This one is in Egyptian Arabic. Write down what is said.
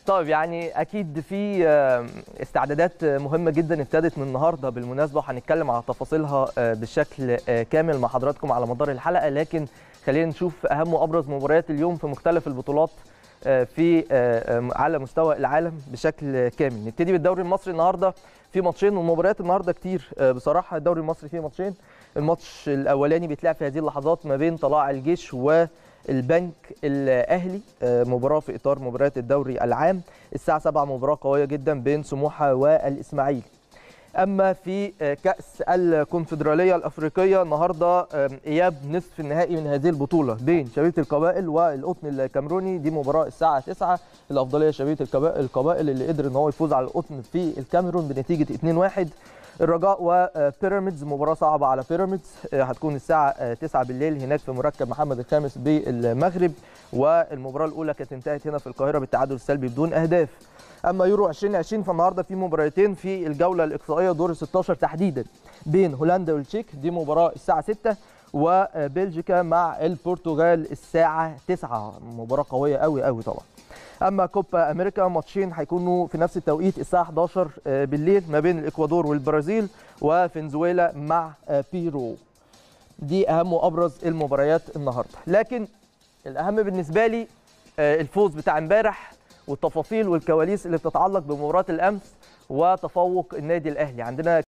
طيب يعني اكيد في آه، استعدادات مهمه جدا ابتدت من النهارده بالمناسبه وهنتكلم على تفاصيلها آه، بشكل آه، كامل مع حضراتكم على مدار الحلقه لكن خلينا نشوف اهم وابرز مباريات اليوم في مختلف البطولات آه، في آه، آه، على مستوى العالم بشكل كامل نبتدي بالدوري المصري النهارده في ماتشين ومباريات النهارده كتير آه، بصراحه الدوري المصري فيه ماتشين الماتش الاولاني بيتلعب في هذه اللحظات ما بين طلائع الجيش والبنك الاهلي آه، مباراه في اطار مباريات الدوري العام الساعه 7 مباراه قويه جدا بين سموحه والاسماعيلي اما في آه، كاس الكونفدراليه الافريقيه النهارده آه، اياب نصف النهائي من هذه البطوله بين شبيبه القبائل والقطن الكاميروني دي مباراه الساعه 9 الافضليه شبيبه القبائل القبائل اللي قدر ان هو يفوز على القطن في الكاميرون بنتيجه 2-1 الرجاء وبيراميدز مباراه صعبه على بيراميدز آه، هتكون الساعه آه، 9 بالليل هناك في مركب محمد الخامس بالمغرب والمباراه الاولى كانت انتهت هنا في القاهره بالتعادل السلبي بدون اهداف اما يورو 2020 فالنهارده في مباراتين في الجوله الاقصائيه دور ال 16 تحديدا بين هولندا والتشيك دي مباراه الساعه 6 وبلجيكا مع البرتغال الساعه 9 مباراه قويه قوي قوي طبعا اما كوبا امريكا ماتشين هيكونوا في نفس التوقيت الساعه 11 بالليل ما بين الاكوادور والبرازيل وفنزويلا مع بيرو دي اهم وابرز المباريات النهارده لكن الاهم بالنسبه لي آه، الفوز بتاع امبارح والتفاصيل والكواليس اللي بتتعلق بمباراه الامس وتفوق النادي الاهلي عندنا